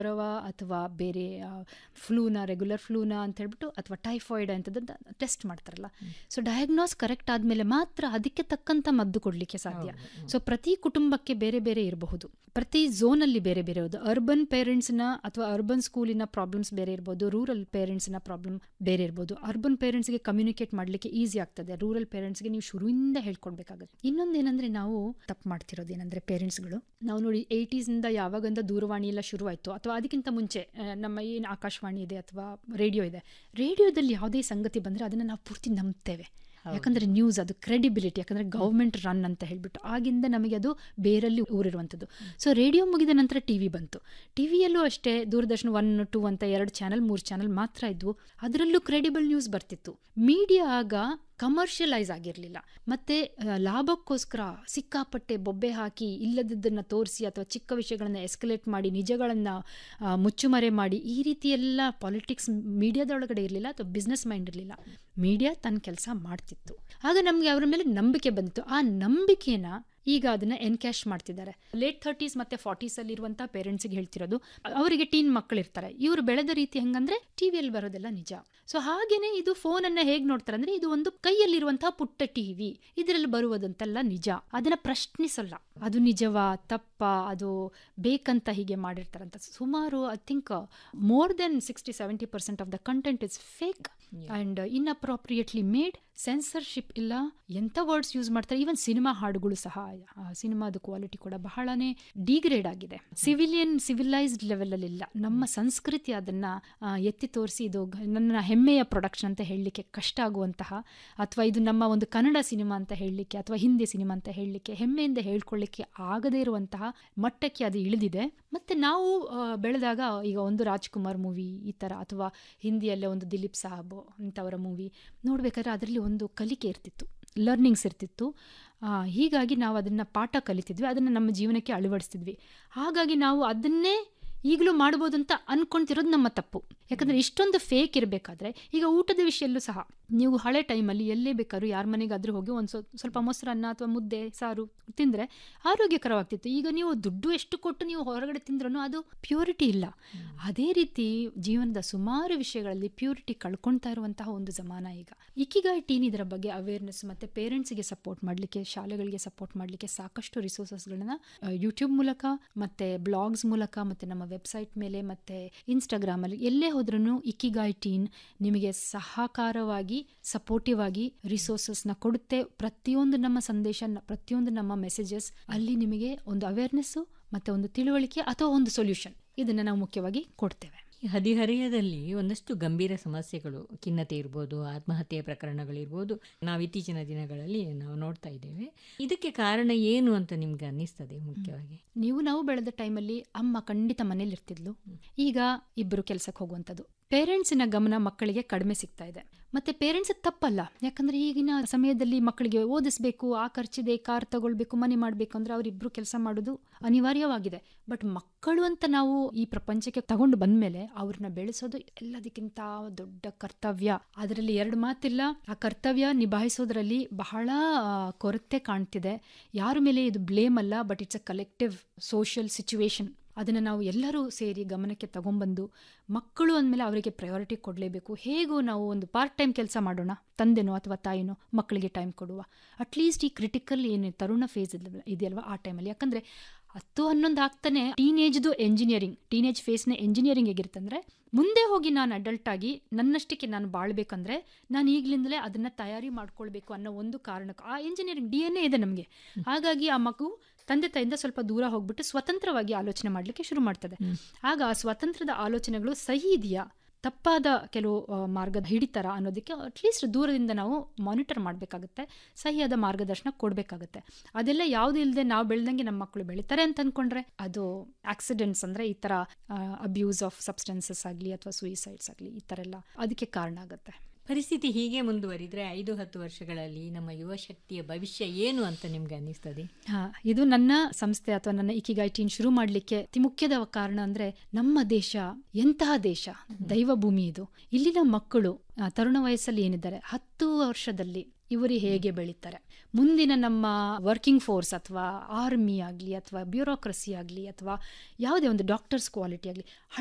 ಜ್ವರವ ಅಥವಾ ಬೇರೆ ಫ್ಲೂನ ರೆಗ್ಯುಲರ್ ಫ್ಲೂನ ಅಂತ ಹೇಳ್ಬಿಟ್ಟು ಅಥವಾ ಟೈಫಾಯ್ಡ್ ಅಂತದಂತ ಟೆಸ್ಟ್ ಮಾಡ್ತಾರಲ್ಲ ಸೊ ಡಯಾಗ್ನೋಸ್ ಕರೆಕ್ಟ್ ಆದಮೇಲೆ ಮಾತ್ರ ಅದಕ್ಕೆ ತಕ್ಕಂಥ ಮದ್ದು ಕೊಡಲಿಕ್ಕೆ ಸಾಧ್ಯ ಸೊ ಪ್ರತಿ ಕುಟುಂಬಕ್ಕೆ ಬೇರೆ ಬೇರೆ ಇರಬಹುದು ಪ್ರತಿ ಝೋನಲ್ಲಿ ಬೇರೆ ಬೇರೆ ಇರೋದು ಅರ್ಬನ್ ಪೇರೆಂಟ್ಸ್ನ ಅಥವಾ ಅರ್ಬನ್ ಸ್ಕೂಲಿನ ಪ್ರಾಬ್ಲಮ್ಸ್ ಬೇರೆ ಇರ್ಬೋದು ರೂರಲ್ ಪೇರೆಂಟ್ಸ್ನ ಪ್ರಾಬ್ಲಮ್ ಬೇರೆ ಇರ್ಬೋದು ಅರ್ಬನ್ ಪೇರೆಂಟ್ಸ್ಗೆ ಕಮ್ಯುನಿಕೇಟ್ ಮಾಡಲಿಕ್ಕೆ ಈಸಿ ಆಗ್ತದೆ ರೂರಲ್ ಪೇರೆಂಟ್ಸ್ಗೆ ನೀವು ಶುರುವಿಂದ ಹೇಳ್ಕೊಡ್ಬೇಕಾಗುತ್ತೆ ಇನ್ನೊಂದೇನಂದ್ರೆ ನಾವು ತಪ್ಪು ಮಾಡ್ತಿರೋದು ಏನಂದ್ರೆ ಪೇರೆಂಟ್ಸ್ಗಳು ನಾವು ನೋಡಿ ಏಯ್ಟೀಸಿಂದ ಯಾವಾಗಂದ ದೂರವಾಣಿ ಎಲ್ಲ ಶುರುವಾಯಿತು ಅಥವಾ ಅದಕ್ಕಿಂತ ಮುಂಚೆ ಆ, ನಮ್ಮ ಏನು ಆಕಾಶವಾಣಿ ಇದೆ ಅಥವಾ ರೇಡಿಯೋ ಇದೆ ರೇಡಿಯೋದಲ್ಲಿ ಯಾವುದೇ ಸಂಗತಿ ಬಂದರೆ ಅದನ್ನು ನಾವು ಪೂರ್ತಿ ನಂಬ್ತೇವೆ ಯಾಕಂದ್ರೆ ನ್ಯೂಸ್ ಅದು ಕ್ರೆಡಿಬಿಲಿಟಿ ಯಾಕಂದ್ರೆ ಗೌರ್ಮೆಂಟ್ ರನ್ ಅಂತ ಹೇಳ್ಬಿಟ್ಟು ಆಗಿಂದ ನಮಗೆ ಅದು ಬೇರಲ್ಲಿ ಊರಿರುವಂಥದ್ದು ಸೊ ರೇಡಿಯೋ ಮುಗಿದ ನಂತರ ಟಿ ವಿ ಬಂತು ಟಿ ವಿಯಲ್ಲೂ ಅಷ್ಟೇ ದೂರದರ್ಶನ ಒನ್ ಟು ಅಂತ ಎರಡು ಚಾನಲ್ ಮೂರು ಚಾನಲ್ ಮಾತ್ರ ಇದ್ವು ಅದರಲ್ಲೂ ಕ್ರೆಡಿಬಲ್ ನ್ಯೂಸ್ ಬರ್ತಿತ್ತು ಮೀಡಿಯಾ ಆಗ ಕಮರ್ಷಿಯಲೈಸ್ ಆಗಿರಲಿಲ್ಲ ಮತ್ತೆ ಆ, ಲಾಭಕ್ಕೋಸ್ಕರ ಸಿಕ್ಕಾಪಟ್ಟೆ ಬೊಬ್ಬೆ ಹಾಕಿ ಇಲ್ಲದದ್ದನ್ನು ತೋರಿಸಿ ಅಥವಾ ಚಿಕ್ಕ ವಿಷಯಗಳನ್ನು ಎಸ್ಕಲೇಟ್ ಮಾಡಿ ನಿಜಗಳನ್ನು ಮುಚ್ಚುಮರೆ ಮಾಡಿ ಈ ರೀತಿ ಎಲ್ಲ ಪಾಲಿಟಿಕ್ಸ್ ಮೀಡಿಯಾದೊಳಗಡೆ ಇರಲಿಲ್ಲ ಅಥವಾ ಬಿಸ್ನೆಸ್ ಮೈಂಡ್ ಇರಲಿಲ್ಲ ಮೀಡಿಯಾ ತನ್ನ ಕೆಲಸ ಮಾಡ್ತಿತ್ತು ಆಗ ನಮಗೆ ಅವರ ಮೇಲೆ ನಂಬಿಕೆ ಬಂತು ಆ ನಂಬಿಕೆನ ಈಗ ಅದನ್ನ ಎನ್ಕ್ಯಾಶ್ ಮಾಡ್ತಿದ್ದಾರೆ ಲೇಟ್ ಥರ್ಟೀಸ್ ಮತ್ತೆ ಫಾರ್ಟೀಸ್ ಅಲ್ಲಿ ಇರುವಂತಹ ಪೇರೆಂಟ್ಸ್ಗೆ ಹೇಳ್ತಿರೋದು ಅವರಿಗೆ ಟೀನ್ ಮಕ್ಕಳು ಇರ್ತಾರೆ ಇವರು ಬೆಳೆದ ರೀತಿ ಹೆಂಗಂದ್ರೆ ಟಿವಿಯಲ್ಲಿ ಬರೋದೆಲ್ಲ ನಿಜ ಸೊ ಹಾಗೇನೆ ಇದು ಫೋನ್ ಅನ್ನ ಹೇಗ್ ನೋಡ್ತಾರೆ ಅಂದ್ರೆ ಇದು ಒಂದು ಕೈಯಲ್ಲಿರುವಂತಹ ಪುಟ್ಟ ಟಿವಿ ಇದರಲ್ಲಿ ಬರುವುದಂತೆಲ್ಲ ನಿಜ ಅದನ್ನ ಪ್ರಶ್ನಿಸಲ್ಲ ಅದು ನಿಜವಾ ತಪ್ಪ ಅದು ಬೇಕಂತ ಹೀಗೆ ಮಾಡಿರ್ತಾರಂತ ಸುಮಾರು I think more than sixty seventy percent of the content is fake and inappropriately made censorship ಇಲ್ಲ ಎಂಥ ವರ್ಡ್ಸ್ ಯೂಸ್ ಮಾಡ್ತಾರೆ ಈವನ್ ಸಿನಿಮಾ ಹಾಡುಗಳು ಸಹ ಆ ಸಿನಿಮಾದ ಕ್ವಾಲಿಟಿ ಕೂಡ ಬಹಳನೇ ಡಿಗ್ರೇಡ್ ಆಗಿದೆ ಸಿವಿಲಿಯನ್ ಸಿವಿಲೈಸ್ಡ್ ಲೆವೆಲ್ ಅಲ್ಲಿ ಇಲ್ಲ ನಮ್ಮ ಸಂಸ್ಕೃತಿ ಅದನ್ನ ಆ, ಎತ್ತಿ ತೋರಿಸಿ ಇದು ಗ- ನನ್ನ ಹೆಮ್ಮೆಯ ಪ್ರೊಡಕ್ಷನ್ ಅಂತ ಹೇಳಲಿಕ್ಕೆ ಕಷ್ಟ ಆಗುವಂತಹ ಅಥವಾ ಇದು ನಮ್ಮ ಒಂದು ಕನ್ನಡ ಸಿನಿಮಾ ಅಂತ ಹೇಳಲಿಕ್ಕೆ ಅಥವಾ ಹಿಂದಿ ಸಿನಿಮಾ ಅಂತ ಹೇಳಲಿಕ್ಕೆ ಹೆಮ್ಮೆಯಿಂದ ಹೇಳ್ಕೊಳ್ಳಿಕ್ಕೆ ಆಗದೇ ಇರುವಂತಹ ಮಟ್ಟಕ್ಕೆ ಅದು ಇಳಿದಿದೆ ಮತ್ತೆ ನಾವು ಆ, ಬೆಳೆದಾಗ ಈಗ ಒಂದು ರಾಜ್ಕುಮಾರ್ ಮೂವಿ ಈ ಥರ ಅಥವಾ ಹಿಂದಿಯಲ್ಲೇ ಒಂದು ದಿಲೀಪ್ ಸಾಹಬ್ ಇಂಥವರ ಮೂವಿ ನೋಡ್ಬೇಕಾದ್ರೆ ಅದರಲ್ಲಿ ಒಂದು ಕಲಿಕೆ ಇರ್ತಿತ್ತು ಲರ್ನಿಂಗ್ಸ್ ಇರ್ತಿತ್ತು ಆ, ಹೀಗಾಗಿ ನಾವು ಅದನ್ನು ಪಾಠ ಕಲಿತಿದ್ವಿ ಅದನ್ನು ನಮ್ಮ ಜೀವನಕ್ಕೆ ಅಳವಡಿಸ್ತಿದ್ವಿ ಹಾಗಾಗಿ ನಾವು ಅದನ್ನೇ ಈಗಲೂ ಮಾಡ್ಬೋದು ಅಂತ ಅನ್ಕೊಂತಿರೋದು ನಮ್ಮ ತಪ್ಪು ಯಾಕಂದ್ರೆ ಇಷ್ಟೊಂದು ಫೇಕ್ ಇರಬೇಕಾದ್ರೆ ಈಗ ಊಟದ ವಿಷಯಲ್ಲೂ ಸಹ ನೀವು ಹಳೆ ಟೈಮಲ್ಲಿ ಎಲ್ಲೇ ಬೇಕಾದ್ರೂ ಯಾರ ಮನೆಗಾದ್ರೂ ಹೋಗಿ ಒಂದು ಸ್ವಲ್ಪ ಮೊಸರನ್ನ ಅಥವಾ ಮುದ್ದೆ ಸಾರು ತಿಂದರೆ ಆರೋಗ್ಯಕರವಾಗ್ತಿತ್ತು ಈಗ ನೀವು ದುಡ್ಡು ಎಷ್ಟು ಕೊಟ್ಟು ನೀವು ಹೊರಗಡೆ ತಿಂದ್ರೂ ಅದು ಪ್ಯೂರಿಟಿ ಇಲ್ಲ ಅದೇ ರೀತಿ ಜೀವನದ ಸುಮಾರು ವಿಷಯಗಳಲ್ಲಿ ಪ್ಯೂರಿಟಿ ಕಳ್ಕೊಳ್ತಾ ಇರುವಂತಹ ಒಂದು ಜಮಾನ ಈಗ ಇಕಿಗಾಯ್ ಟೀನ್ ಇದರ ಬಗ್ಗೆ ಅವೇರ್ನೆಸ್ ಮತ್ತೆ ಪೇರೆಂಟ್ಸ್ಗೆ ಸಪೋರ್ಟ್ ಮಾಡಲಿಕ್ಕೆ ಶಾಲೆಗಳಿಗೆ ಸಪೋರ್ಟ್ ಮಾಡಲಿಕ್ಕೆ ಸಾಕಷ್ಟು ರಿಸೋರ್ಸಸ್ಗಳನ್ನ ಯೂಟ್ಯೂಬ್ ಮೂಲಕ ಮತ್ತೆ ಬ್ಲಾಗ್ಸ್ ಮೂಲಕ ಮತ್ತೆ ನಮ್ಮ ವೆಬ್ಸೈಟ್ ಮೇಲೆ ಮತ್ತೆ ಇನ್ಸ್ಟಾಗ್ರಾಮ್ ಅಲ್ಲಿ ಎಲ್ಲೇ ಹೋದ್ರೂ ಇಕಿಗಾಯ್ ಟೀನ್ ನಿಮಗೆ ಸಹಕಾರವಾಗಿ ಸಪೋರ್ಟಿವ್ ಆಗಿ ರಿಸೋರ್ಸಸ್ನ ಕೊಡುತ್ತೆ ಪ್ರತಿಯೊಂದು ನಮ್ಮ ಸಂದೇಶ ನ- ಪ್ರತಿಯೊಂದು ನಮ್ಮ ಮೆಸೇಜಸ್ ಅಲ್ಲಿ ನಿಮಗೆ ಒಂದು ಅವೇರ್ನೆಸ್ಸು ಮತ್ತೆ ಒಂದು ತಿಳುವಳಿಕೆ ಅಥವಾ ಒಂದು ಸೊಲ್ಯೂಷನ್ ಇದನ್ನ ನಾವು ಮುಖ್ಯವಾಗಿ ಕೊಡ್ತೇವೆ ಈ ಹದಿಹರೆಯದಲ್ಲಿ ಒಂದಷ್ಟು ಗಂಭೀರ ಸಮಸ್ಯೆಗಳು ಖಿನ್ನತೆ ಇರ್ಬೋದು ಆತ್ಮಹತ್ಯೆ ಪ್ರಕರಣಗಳಿರ್ಬೋದು ನಾವು ಇತ್ತೀಚಿನ ದಿನಗಳಲ್ಲಿ ನಾವು ನೋಡ್ತಾ ಇದ್ದೇವೆ ಇದಕ್ಕೆ ಕಾರಣ ಏನು ಅಂತ ನಿಮ್ಗೆ ಅನ್ನಿಸ್ತದೆ ಮುಖ್ಯವಾಗಿ ನೀವು ನಾವು ಬೆಳೆದ ಟೈಮಲ್ಲಿ ಅಮ್ಮ ಖಂಡಿತ ಮನೇಲಿ ಇರ್ತಿದ್ಲು ಈಗ ಇಬ್ಬರು ಕೆಲಸಕ್ಕೆ ಹೋಗುವಂಥದ್ದು ಪೇರೆಂಟ್ಸಿನ ಗಮನ ಮಕ್ಕಳಿಗೆ ಕಡಿಮೆ ಸಿಗ್ತಾ ಇದೆ ಮತ್ತೆ ಪೇರೆಂಟ್ಸ್ ತಪ್ಪಲ್ಲ ಯಾಕಂದ್ರೆ ಈಗಿನ ಸಮಯದಲ್ಲಿ ಮಕ್ಕಳಿಗೆ ಓದಿಸ್ಬೇಕು ಆ ಖರ್ಚಿದೆ ಕಾರ್ ತಗೊಳ್ಬೇಕು ಮನೆ ಮಾಡಬೇಕು ಅಂದ್ರೆ ಅವರಿಬ್ರು ಕೆಲಸ ಮಾಡೋದು ಅನಿವಾರ್ಯವಾಗಿದೆ ಬಟ್ ಮಕ್ಕಳು ಅಂತ ನಾವು ಈ ಪ್ರಪಂಚಕ್ಕೆ ತಗೊಂಡು ಬಂದ್ಮೇಲೆ ಅವ್ರನ್ನ ಬೆಳೆಸೋದು ಎಲ್ಲದಕ್ಕಿಂತ ದೊಡ್ಡ ಕರ್ತವ್ಯ ಅದರಲ್ಲಿ ಎರಡು ಮಾತಿಲ್ಲ ಆ ಕರ್ತವ್ಯ ನಿಭಾಯಿಸೋದ್ರಲ್ಲಿ ಬಹಳ ಆ, ಕೊರತೆ ಕಾಣ್ತಿದೆ ಯಾರ ಮೇಲೆ ಇದು ಬ್ಲೇಮ್ ಅಲ್ಲ but it's a collective social situation ಅದನ್ನು ನಾವು ಎಲ್ಲರೂ ಸೇರಿ ಗಮನಕ್ಕೆ ತಗೊಂಬಂದು ಮಕ್ಕಳು ಅಂದಮೇಲೆ ಅವರಿಗೆ ಪ್ರಯಾರಿಟಿ ಕೊಡಲೇಬೇಕು ಹೇಗೂ ನಾವು ಒಂದು ಪಾರ್ಟ್ ಟೈಮ್ ಕೆಲಸ ಮಾಡೋಣ ತಂದೆನೋ ಅಥವಾ ತಾಯಿನೋ ಮಕ್ಕಳಿಗೆ ಟೈಮ್ ಕೊಡುವ ಅಟ್ಲೀಸ್ಟ್ ಈ ಕ್ರಿಟಿಕಲ್ ಏನು ತರುಣ ಫೇಸ್ ಇದೆಯಲ್ವಾ ಆ ಟೈಮಲ್ಲಿ ಯಾಕಂದ್ರೆ ಹತ್ತು ಹನ್ನೊಂದು ಆಗ್ತಾನೆ ಟೀನೇಜ್ದು ಎಂಜಿನಿಯರಿಂಗ್ ಟೀನೇಜ್ ಫೇಸ್ನ ಎಂಜಿನಿಯರಿಂಗ್ ಹೇಗಿರ್ತಂದ್ರೆ ಮುಂದೆ ಹೋಗಿ ನಾನು ಅಡಲ್ಟ್ ಆಗಿ ನನ್ನಷ್ಟಕ್ಕೆ ನಾನು ಬಾಳ್ಬೇಕಂದ್ರೆ ನಾನು ಈಗಲಿಂದಲೇ ಅದನ್ನ ತಯಾರಿ ಮಾಡ್ಕೊಳ್ಬೇಕು ಅನ್ನೋ ಒಂದು ಕಾರಣಕ್ಕೆ ಆ ಎಂಜಿನಿಯರಿಂಗ್ ಡಿ ಎನ್ ಎ ಇದೆ ನಮಗೆ ಹಾಗಾಗಿ ಆ ಮಗು ತಂದೆ ತಾಯಿಂದ ಸ್ವಲ್ಪ ದೂರ ಹೋಗ್ಬಿಟ್ಟು ಸ್ವತಂತ್ರವಾಗಿ ಆಲೋಚನೆ ಮಾಡಲಿಕ್ಕೆ ಶುರು ಮಾಡ್ತದೆ ಆಗ ಆ ಸ್ವತಂತ್ರದ ಆಲೋಚನೆಗಳು ಸಹಿ ಇದೆಯಾ ತಪ್ಪಾದ ಕೆಲವು ಆ, ಮಾರ್ಗದ ಹಿಡಿತಾರ ಅನ್ನೋದಕ್ಕೆ ಅಟ್ಲೀಸ್ಟ್ ದೂರದಿಂದ ನಾವು ಮಾನಿಟರ್ ಮಾಡಬೇಕಾಗುತ್ತೆ ಸಹಿಯಾದ ಮಾರ್ಗದರ್ಶನ ಕೊಡಬೇಕಾಗುತ್ತೆ ಅದೆಲ್ಲ ಯಾವುದು ಇಲ್ಲದೆ ನಾವು ಬೆಳೆದಂಗೆ ನಮ್ಮ ಮಕ್ಕಳು ಬೆಳಿತಾರೆ ಅಂತ ಅಂದ್ಕೊಂಡ್ರೆ ಅದು ಆಕ್ಸಿಡೆಂಟ್ಸ್ ಅಂದರೆ ಈ ಥರ ಅಬ್ಯೂಸ್ ಆಫ್ ಸಬ್ಸ್ಟೆನ್ಸಸ್ ಆಗಲಿ ಅಥವಾ ಸೂಯಿಸೈಡ್ಸ್ ಆಗಲಿ ಈ ಥರ ಎಲ್ಲ ಅದಕ್ಕೆ ಕಾರಣ ಆಗುತ್ತೆ ಪರಿಸ್ಥಿತಿ ಹೀಗೆ ಮುಂದುವರಿದ್ರೆ ಐದು ಹತ್ತು ವರ್ಷಗಳಲ್ಲಿ ನಮ್ಮ ಯುವ ಶಕ್ತಿಯ ಭವಿಷ್ಯ ಏನು ಅಂತ ನಿಮ್ಗೆ ಅನ್ನಿಸ್ತದೆ ಹಾ ಇದು ನನ್ನ ಸಂಸ್ಥೆ ಅಥವಾ ನನ್ನ ಇಕಿಗಾಯ್ ಟೀನ್ ಶುರು ಮಾಡಲಿಕ್ಕೆ ಅತಿ ಮುಖ್ಯದ ಕಾರಣ ಅಂದ್ರೆ ನಮ್ಮ ದೇಶ ಎಂತಹ ದೇಶ ದೈವ ಭೂಮಿ ಇದು ಇಲ್ಲಿನ ಮಕ್ಕಳು ಆ, ತರುಣ ವಯಸ್ಸಲ್ಲಿ ಏನಿದ್ದಾರೆ ಹತ್ತು ವರ್ಷದಲ್ಲಿ ಇವರು ಹೇಗೆ ಬೆಳೀತಾರೆ ಮುಂದಿನ ನಮ್ಮ ವರ್ಕಿಂಗ್ ಫೋರ್ಸ್ ಅಥವಾ ಆರ್ಮಿ ಆಗಲಿ ಅಥವಾ ಬ್ಯೂರೋಕ್ರಸಿ ಆಗಲಿ ಅಥವಾ ಯಾವುದೇ ಒಂದು ಡಾಕ್ಟರ್ಸ್ ಕ್ವಾಲಿಟಿ ಆಗಲಿ